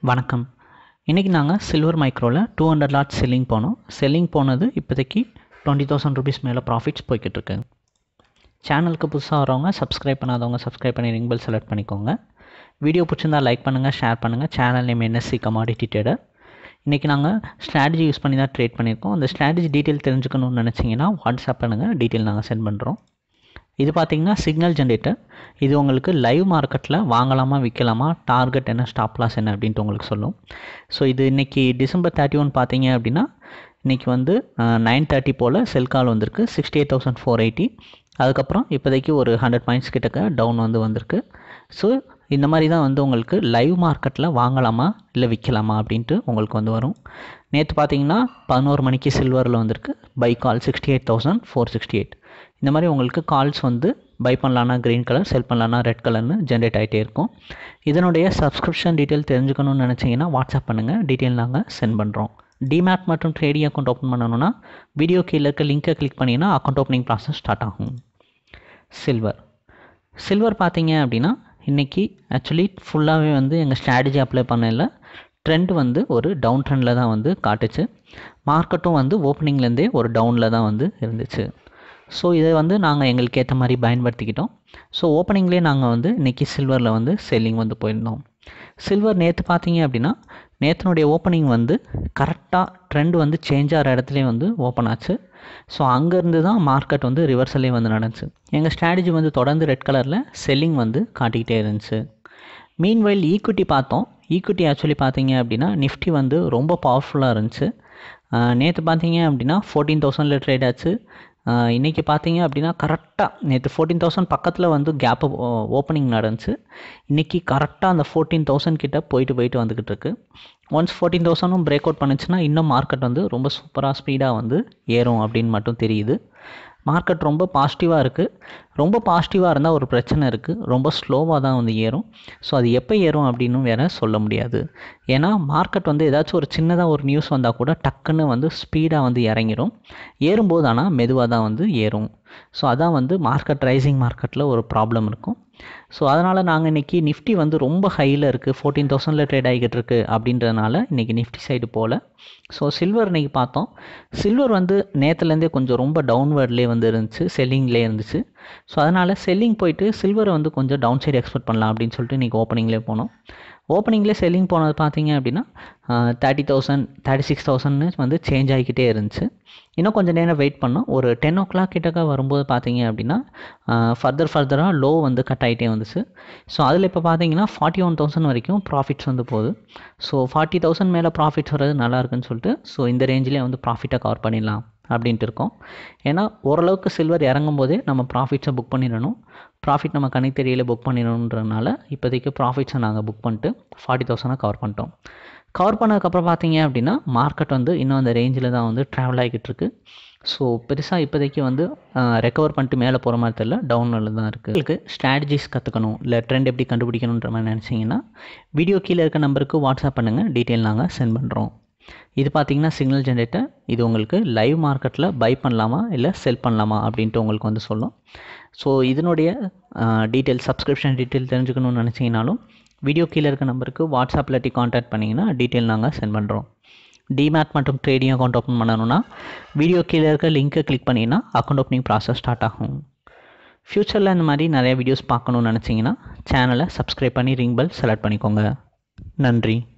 வணக்கம் இன்றைக்கி நாங்கள் சில்வர் மைக்ரோவில் டூ ஹண்ட்ரட் லாட் செல்லிங் போனோம் செல்லிங் போனது இப்போதைக்கு டுவெண்ட்டி தௌசண்ட் ருபீஸ் மேலே ப்ராஃபிட்ஸ் போய்கிட்டு இருக்கு சேனலுக்கு புதுசாக வரவங்க சப்ஸ்கிரைப் பண்ணாதவங்க சப்ஸ்கிரைப் பண்ணி ரிங் பெல் செலக்ட் பண்ணிக்கோங்க வீடியோ பிடிச்சிருந்தா லைக் பண்ணுங்கள் ஷேர் பண்ணுங்கள் channel name NSE commodity trader இன்றைக்கி நாங்கள் ஸ்ட்ராட்டஜி யூஸ் பண்ணி தான் ட்ரேட் பண்ணியிருக்கோம் அந்த ஸ்ட்ராட்டஜி டீட்டெயில் தெரிஞ்சுக்கணும்னு நினச்சிங்கன்னா வாட்ஸ்அப் பண்ணுங்கள் டீட்டெயில் நாங்கள் சென்ட் பண்ணுறோம் இது பார்த்தீங்கன்னா சிக்னல் ஜென்ரேட்டர் இது உங்களுக்கு லைவ் மார்க்கெட்டில் வாங்கலாமா விற்கலாமா டார்கெட் என்ன ஸ்டாப் லாஸ் என்ன அப்படின்ட்டு உங்களுக்கு சொல்லும் ஸோ இது இன்றைக்கி டிசம்பர் தேர்ட்டி ஒன் பார்த்தீங்க அப்படின்னா இன்றைக்கி வந்து நைன் தேர்ட்டி போல் செல் கால் வந்திருக்கு sixty eight thousand four eighty அதுக்கப்புறம் இப்போதைக்கு ஒரு ஹண்ட்ரட் பாயிண்ட்ஸ் கிட்டக்க டவுன் வந்து வந்திருக்கு ஸோ இந்த மாதிரி தான் வந்து உங்களுக்கு லைவ் மார்க்கெட்டில் வாங்கலாமா இல்லை விற்கலாமா அப்படின்ட்டு உங்களுக்கு வந்து வரும் நேற்று பார்த்தீங்கன்னா பதினோரு மணிக்கு சில்வரில் வந்திருக்கு buy call sixty eight thousand four sixty eight இந்த மாதிரி உங்களுக்கு கால்ஸ் வந்து பை பண்ணலான்னா க்ரீன் கலர் செல் பண்ணலான்னா ரெட் கலர்னு ஜென்ரேட் ஆகிட்டே இருக்கும் இதனுடைய சப்ஸ்கிரிப்ஷன் டீட்டெயில் தெரிஞ்சுக்கணும்னு நினச்சிங்கன்னா வாட்ஸ்அப் பண்ணுங்கள் டீட்டெயில் நாங்கள் சென்ட் பண்ணுறோம் டிமேட் மற்றும் ட்ரேடிங் அக்கௌண்ட் ஓப்பன் பண்ணணும்னா வீடியோ கீழே இருக்க லிங்க்கை கிளிக் பண்ணிங்கன்னா அக்கௌண்ட் ஓப்பனிங் ப்ராசஸ் ஸ்டார்ட் ஆகும் சில்வர் சில்வர் பார்த்தீங்க அப்படின்னா இன்றைக்கி ஆக்சுவலி ஃபுல்லாகவே வந்து எங்கள் ஸ்ட்ராட்டஜி அப்ளை பண்ணல ட்ரெண்ட் வந்து ஒரு டவுன் ட்ரெண்டில் தான் வந்து காட்டுச்சு மார்க்கெட்டும் வந்து ஓப்பனிங்லேருந்தே ஒரு டவுனில் தான் வந்து இருந்துச்சு ஸோ இதை வந்து நாங்கள் எங்களுக்கு ஏற்ற மாதிரி பயன்படுத்திக்கிட்டோம் ஸோ ஓப்பனிங்லேயே நாங்கள் வந்து இன்றைக்கி சில்வரில் வந்து செல்லிங் வந்து போயிருந்தோம் சில்வர் நேற்று பார்த்தீங்க அப்படின்னா நேற்றுனுடைய ஓப்பனிங் வந்து கரெக்டாக ட்ரெண்ட் வந்து சேஞ்ச் ஆகிற இடத்துலேயே வந்து ஓப்பன் ஆச்சு ஸோ அங்கேருந்து தான் மார்க்கெட் வந்து ரிவர்சலே வந்து நடந்துச்சு எங்கள் ஸ்ட்ராட்டஜி வந்து தொடர்ந்து ரெட் கலரில் செல்லிங் வந்து காட்டிக்கிட்டே இருந்துச்சு மீன்வைல் ஈக்விட்டி பார்த்தோம் ஈக்விட்டி ஆக்சுவலி பார்த்தீங்க அப்படின்னா நிஃப்டி வந்து ரொம்ப பவர்ஃபுல்லாக இருந்துச்சு நேற்று பார்த்தீங்க அப்படின்னா ஃபோர்டீன் தௌசண்டில் ட்ரேட் ஆச்சு இன்றைக்கி பார்த்தீங்க அப்படின்னா கரெக்டாக நேற்று ஃபோர்டீன் தௌசண்ட் பக்கத்தில் வந்து கேப்பு ஓப்பனிங் நடந்துச்சு இன்றைக்கி கரெக்டாக அந்த ஃபோர்டீன் தௌசண்ட் கிட்ட போயிட்டு போயிட்டு வந்துக்கிட்டு இருக்கு ஒன்ஸ் ஃபோர்டீன் தௌசண்டும் பிரேக் அவுட் பண்ணுச்சுன்னா இன்னும் மார்க்கெட் வந்து ரொம்ப சூப்பராக ஸ்பீடாக வந்து ஏறும் அப்படின்னு மட்டும் தெரியுது மார்க்கெட் ரொம்ப பாசிட்டிவாக இருக்குது ரொம்ப பாசிட்டிவாக இருந்தால் ஒரு பிரச்சனை இருக்குது ரொம்ப ஸ்லோவாக தான் வந்து ஏறும் ஸோ அது எப்போ ஏறும் அப்படின்னு வேறு சொல்ல முடியாது ஏன்னா மார்க்கெட் வந்து ஏதாச்சும் ஒரு சின்னதாக ஒரு நியூஸ் வந்தால் கூட டக்குன்னு வந்து ஸ்பீடாக வந்து இறங்கிடும் ஏறும்போது ஆனால் மெதுவாக தான் வந்து ஏறும் ஸோ அதான் வந்து மார்க்கெட் ரைசிங் மார்க்கெட்டில் ஒரு ப்ராப்ளம் இருக்கும் ஸோ அதனால் நாங்கள் இன்றைக்கி நிஃப்டி வந்து ரொம்ப ஹையில் இருக்குது ஃபோர்டீன் தௌசண்டில் ட்ரேட் ஆகிக்கிட்டு இருக்கு அப்படின்றதுனால இன்றைக்கி நிஃப்டி சைடு போகல ஸோ சில்வர் இன்றைக்கி பார்த்தோம் சில்வர் வந்து நேற்றுலேருந்தே கொஞ்சம் ரொம்ப டவுன்வேர்ட்லேயே வந்து இருந்துச்சு செல்லிங்லேயே இருந்துச்சு ஸோ அதனால் செல்லிங் போயிட்டு சில்வரை வந்து கொஞ்சம் டவுன் சைடு எக்ஸ்பெக்ட் பண்ணலாம் அப்படின்னு சொல்லிட்டு இன்றைக்கி ஓப்பனிங்லேயே போனோம் ஓப்பனிங்லேயே செல்லிங் போனது பார்த்தீங்க அப்படின்னா தேர்ட்டி தௌசண்ட் தேர்ட்டி சிக்ஸ் தௌசண்ட்னு வந்து சேஞ்ச் ஆகிக்கிட்டே இருந்துச்சு இன்னும் கொஞ்சம் நேரம் வெயிட் பண்ணோம் ஒரு டென் ஓ கிளாக் கிட்டக்க வரும்போது பார்த்தீங்க அப்படின்னா ஃபர்தர் ஃபர்தராக லோ வந்து கட் ஆகிட்டே வந்துச்சு ஸோ அதில் இப்போ பார்த்தீங்கன்னா ஃபார்ட்டி ஒன் தௌசண்ட் வரைக்கும் ப்ராஃபிட்ஸ் வந்து போகுது ஸோ ஃபார்ட்டி தௌசண்ட் மேலே ப்ராஃபிட்ஸ் வர்றது நல்லா இருக்குன்னு சொல்லிட்டு ஸோ இந்த ரேஞ்சிலே வந்து ப்ராஃபிட்டை கவர் பண்ணிடலாம் அப்படின்ட்டு இருக்கோம் ஏன்னா ஓரளவுக்கு சில்வர் இறங்கும் போதே நம்ம ப்ராஃபிட்ஸை புக் பண்ணிடணும் ப்ராஃபிட் நம்ம கணக்கு தெரியல புக் பண்ணிடணுன்றனால இப்போதைக்கு ப்ராஃபிட்ஸை நாங்கள் புக் பண்ணிட்டு ஃபார்ட்டி தௌசண்டாக கவர் பண்ணிட்டோம் கவர் பண்ணதுக்கப்புறம் பார்த்தீங்க அப்படின்னா மார்க்கெட் வந்து இன்னும் அந்த ரேஞ்சில் தான் வந்து ட்ராவல் ஆகிக்கிட்டு இருக்கு ஸோ பெருசாக இப்போதைக்கு வந்து ரெக்கவர் பண்ணிட்டு மேலே போகிற மாதிரி தெரியல டவுனில் தான் இருக்குது உங்களுக்கு ஸ்ட்ராட்டஜிஸ் கற்றுக்கணும் இல்லை ட்ரெண்ட் எப்படி கண்டுபிடிக்கணுன்ற மாதிரி நினச்சிங்கன்னா வீடியோ கீழே இருக்க நம்பருக்கு வாட்ஸ்அப் பண்ணுங்கள் டீட்டெயில் நாங்கள் சென்ட் பண்ணுறோம் இது பார்த்தீங்கன்னா சிக்னல் ஜென்ரேட்டர் இது உங்களுக்கு லைவ் மார்க்கெட்டில் பை பண்ணலாமா இல்லை செல் பண்ணலாமா அப்படின்ட்டு உங்களுக்கு வந்து சொல்லும் ஸோ இதனுடைய டீட்டெயில் சப்ஸ்கிரிப்ஷன் டீட்டெயில் தெரிஞ்சுக்கணும்னு நினச்சிங்கனாலும் வீடியோ கீழே இருக்க நம்பருக்கு வாட்ஸ்அப் இல்லாட்டி காண்டாக்ட் பண்ணிங்கன்னா டீட்டெயில் நாங்கள் சென்ட் பண்ணுறோம் டிமேட் மற்றும் ட்ரேடிங் அக்கௌண்ட் ஓப்பன் பண்ணணும்னா வீடியோ கீழே இருக்க லிங்க்கை கிளிக் பண்ணிங்கன்னா அக்கௌண்ட் ஓப்பனிங் ப்ராசஸ் ஸ்டார்ட் ஆகும் ஃப்யூச்சரில் இந்த மாதிரி நிறைய வீடியோஸ் பார்க்கணுன்னு நினச்சிங்கன்னா சேனலை சப்ஸ்கிரைப் பண்ணி ரிங் பெல் செலக்ட் பண்ணிக்கோங்க நன்றி